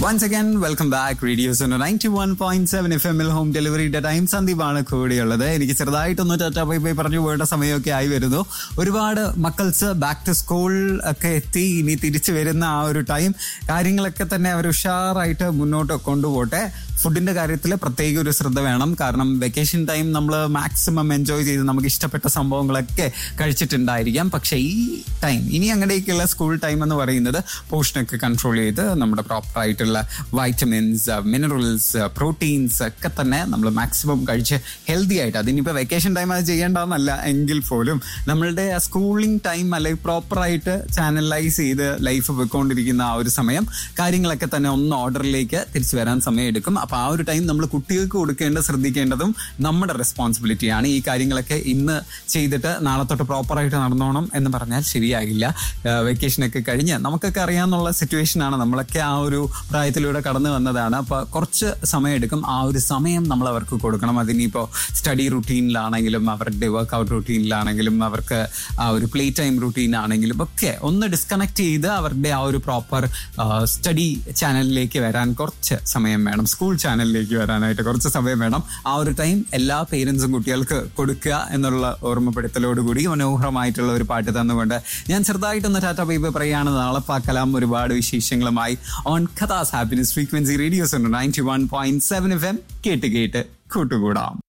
once again welcome back radios ninety one point seven F എമ്മിൽ home ഡെലിവറിയുടെ time സന്ദീപാണ് കൂടിയുള്ളത് എനിക്ക് ചെറുതായിട്ടൊന്ന് ടാറ്റ ബൈ ബൈ പറഞ്ഞു പോയിട്ട് സമയമൊക്കെ ആയി വരുന്നു ഒരുപാട് മക്കൾസ് ബാക്ക് ടു സ്കൂൾ ഒക്കെ എത്തി ഇനി തിരിച്ചു വരുന്ന ആ ഒരു ടൈം കാര്യങ്ങളൊക്കെ തന്നെ അവർ ഉഷാറായിട്ട് മുന്നോട്ട് കൊണ്ടുപോട്ടെ ഫുഡിന്റെ കാര്യത്തിൽ പ്രത്യേക ഒരു ശ്രദ്ധ വേണം കാരണം വെക്കേഷൻ ടൈം നമ്മൾ മാക്സിമം എൻജോയ് ചെയ്ത് നമുക്ക് ഇഷ്ടപ്പെട്ട സംഭവങ്ങളൊക്കെ കഴിച്ചിട്ടുണ്ടായിരിക്കാം പക്ഷേ ഈ ടൈം ഇനി അങ്ങനെയൊക്കെയുള്ള സ്കൂൾ ടൈം എന്ന് പറയുന്നത് പോർഷനൊക്കെ കൺട്രോൾ ചെയ്ത് നമ്മുടെ പ്രോപ്പർ ആയിട്ടുള്ള വൈറ്റമിൻസ് മിനറൽസ് പ്രോട്ടീൻസ് ഒക്കെ തന്നെ നമ്മൾ മാക്സിമം കഴിച്ച് ഹെൽത്തി ആയിട്ട് അതിനിപ്പോൾ വെക്കേഷൻ ടൈം അത് ചെയ്യേണ്ടതെന്നല്ല എങ്കിൽ പോലും നമ്മളുടെ ആ സ്കൂളിംഗ് ടൈം അല്ലെങ്കിൽ പ്രോപ്പറായിട്ട് ചാനലൈസ് ചെയ്ത് ലൈഫ് പോയിക്കൊണ്ടിരിക്കുന്ന ആ ഒരു സമയം കാര്യങ്ങളൊക്കെ തന്നെ ഒന്ന് ഓർഡറിലേക്ക് തിരിച്ചു വരാൻ സമയം എടുക്കും അപ്പൊ ആ ഒരു ടൈം നമ്മൾ കുട്ടികൾക്ക് കൊടുക്കേണ്ട ശ്രദ്ധിക്കേണ്ടതും നമ്മുടെ റെസ്പോൺസിബിലിറ്റിയാണ് ഈ കാര്യങ്ങളൊക്കെ ഇന്ന് ചെയ്തിട്ട് നാളെ തൊട്ട് പ്രോപ്പറായിട്ട് നടന്നോണം എന്ന് പറഞ്ഞാൽ ശരിയാകില്ല വെക്കേഷനൊക്കെ കഴിഞ്ഞ് നമുക്കൊക്കെ അറിയാവുന്ന സിറ്റുവേഷനാണ് നമ്മളൊക്കെ ആ ഒരു പ്രായത്തിലൂടെ കടന്നു വന്നതാണ് അപ്പൊ കുറച്ച് സമയം എടുക്കും ആ ഒരു സമയം നമ്മൾ അവർക്ക് കൊടുക്കണം അതിനിപ്പോൾ സ്റ്റഡി റുട്ടീനിലാണെങ്കിലും അവരുടെ വർക്ക്ഔട്ട് റുട്ടീനിലാണെങ്കിലും അവർക്ക് ആ ഒരു പ്ലേ ടൈം റുട്ടീനാണെങ്കിലും ഒക്കെ ഒന്ന് ഡിസ്കണക്ട് ചെയ്ത് അവരുടെ ആ ഒരു പ്രോപ്പർ സ്റ്റഡി ചാനലിലേക്ക് വരാൻ കുറച്ച് സമയം വേണം സ്കൂൾ ചാനലിലേക്ക് വരാനായിട്ട് കുറച്ച് സമയം വേണം ആ ഒരു ടൈം എല്ലാ പേരൻസും കുട്ടികൾക്ക് കൊടുക്കുക എന്നുള്ള ഓർമ്മപ്പെടുത്തലോടുകൂടി മനോഹരമായിട്ടുള്ള ഒരു പാട്ട് തന്നുകൊണ്ട് ഞാൻ ചെറുതായിട്ടൊന്ന് ടാറ്റ ബൈബ് പറയുകയാണ് നാളെ പാക്കലാം ഒരുപാട് വിശേഷങ്ങളുമായി ഓൺ കഥാസ് ഹാപ്പിനെസ് ഫ്രീക്വൻസി റേഡിയോസ് ഉണ്ട് ninety one point seven F M കേട്ട് കേട്ട് കൂട്ടുകൂടാം